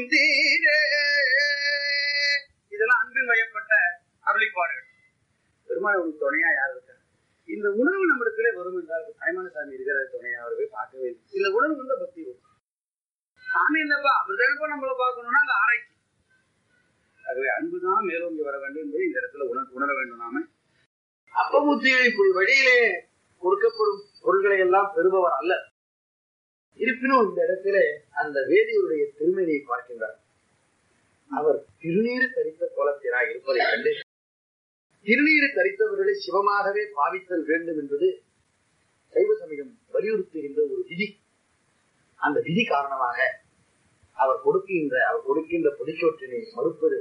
தீரே இதெல்லாம் அன்பில் வயப்பட்ட அருளிப்பாடுகள் பெருமாள் உனக்கு துணையா யார் இருக்கா இந்த உணவு நம்மிடத்திலே வரும் என்றால் தாய்மான சாமி இருக்கிற துணையா அவரை போய் பார்க்கவே இல்லை இந்த உணவு வந்து பக்தி வரும் சாமி என்னப்பா அவர் தானப்பா நம்மள பார்க்கணும்னா அந்த ஆராய்ச்சி ஆகவே அன்புதான் மேலோங்கி வர வேண்டும் என்பதை இந்த இடத்துல உணர உணர வேண்டும் நாம அப்பமுத்தியை இப்படி வழியிலே கொடுக்கப்படும் பொருள்களை எல்லாம் பெறுபவர் அல்ல இருப்பினும் இந்த இடத்திலே அந்த வேதியருடைய திருமணியை பார்க்கின்றார் அவர் திருநீர் தரித்த கோலத்திராய் இருப்பதை கண்டு திருநீர் தரித்தவர்களை சிவமாகவே பாவித்தல் வேண்டும் என்பது சைவ சமயம் வலியுறுத்துகின்ற ஒரு விதி அந்த விதி காரணமாக அவர் கொடுக்கின்ற அவர் கொடுக்கின்ற பொதுச்சோற்றினை மறுப்பது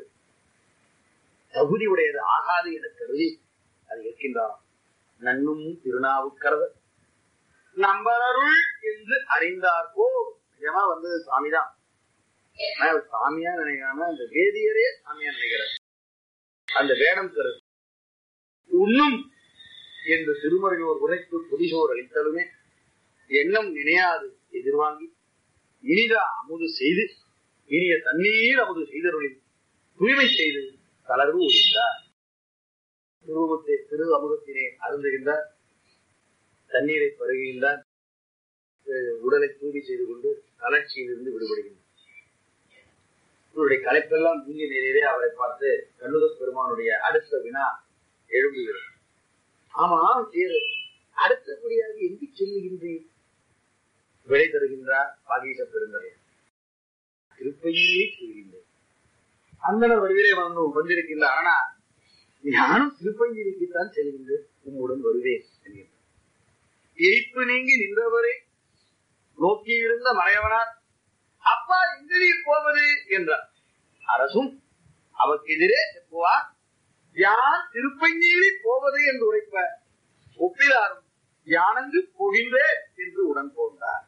தகுதி உடையது ஆகாது என கருதி அது இருக்கின்றார் நன்னும் திருநாவுக்கரவர் நம்பரருள் என்று அறிந்தார்கோ நிஜமா வந்து சாமிதான் ஆனா அவர் சாமியா நினைக்காம அந்த வேதியரே சாமியா நினைக்கிறார் அந்த வேடம் கருது உண்ணும் என்று திருமறையோர் உரைத்து புதிசோர் அளித்தலுமே எண்ணம் நினையாது எதிர்வாங்கி இனிதா அமுது செய்து இனிய தண்ணீர் அமுது செய்தருளில் தூய்மை செய்து தளர்வு ஒழிந்தார் திருவத்தை திரு அமுதத்தினை அருந்துகின்றார் தண்ணீரை பருகுகின்றார் அஹ் உடலை தூய்மை செய்து கொண்டு கலர்ச்சியிலிருந்து விடுபடுகின்றார் இவருடைய கலைப்பெல்லாம் நீங்க நேரே அவரை பார்த்து கண்ணுத பெருமானுடைய அடுத்த வினா எழும்புகிறது ஆமா சேரு அடுத்தபடியாக எங்கு செல்லுகின்றேன் விடை தருகின்றார் பாகீச பெருந்தரையர் திருப்பையே செல்கின்றேன் அந்தன வடிவிலே வந்து வந்திருக்கின்றார் ஆனா நானும் திருப்பஞ்சிரிக்குத்தான் செல்கின்றேன் உம்முடன் வருவேன் என்கின்றார் எரிப்பு நீங்கி நின்றவரை நோக்கியிருந்த மறையவனார் அப்பா எங்க நீர் போவது என்றார் அரசும் அவருக்கு எதிரே செப்புவார் யான் திருப்பஞ்சீரி போவது என்று உரைப்ப ஒப்பிலாரும் யானங்கு போகின்றேன் என்று உடன் போந்தார்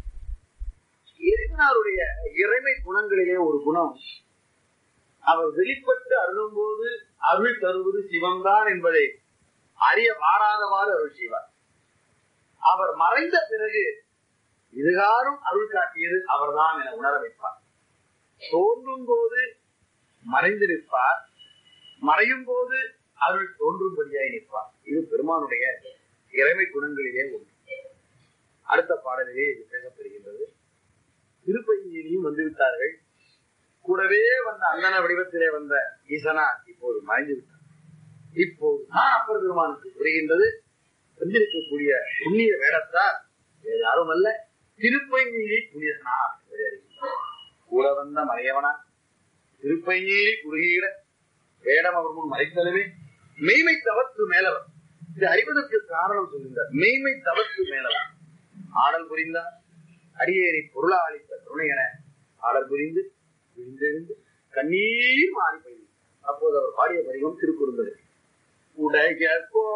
இறைவனாருடைய இறைமை குணங்களிலே ஒரு குணம் அவர் வெளிப்பட்டு அருளும் போது அருள் தருவது சிவம்தான் என்பதை அறிய வாராதவாறு அருள் செய்வார் அவர் மறைந்த பிறகு இதுகாரும் அருள் காட்டியது அவர்தான் என உணர வைப்பார் தோன்றும் போது மறைந்து நிற்பார் மறையும் போது அருள் தோன்றும்படியாய் நிற்பார் இது பெருமானுடைய இறைமை குணங்களிலே ஒன்று அடுத்த பாடலிலே இது பேசப்பெறுகின்றது திருப்பஞ்சியிலையும் வந்துவிட்டார்கள் கூடவே வந்த அந்தன வடிவத்திலே வந்த ஈசனார் இப்போது மறைந்து விட்டார் இப்போது நான் அப்பர் பெருமானுக்கு புரிகின்றது வந்திருக்கக்கூடிய புண்ணிய வேடத்தார் வேறு யாரும் அல்ல திருப்பஞ்சியிலே புனிதனார் என்பதை அறிகின்றார். கூட வந்த மறையவனா திருப்பஞ்சியிலே குறுகிட வேடம் அவர் முன் மறைத்தலுமே மெய்மை தவத்து மேலவர் இது அறிவதற்கு காரணம் சொல்கின்றார் மெய்மை தவத்து மேலவர் ஆடல் புரிந்தார் அடியேறி பொருளா அளித்த கருணை என ஆடல் புரிந்து விழுந்தெழுந்து கண்ணீர் மாறி போய் அப்போது அவர் பாடிய வடிவம் திருக்குறுந்தது உடைய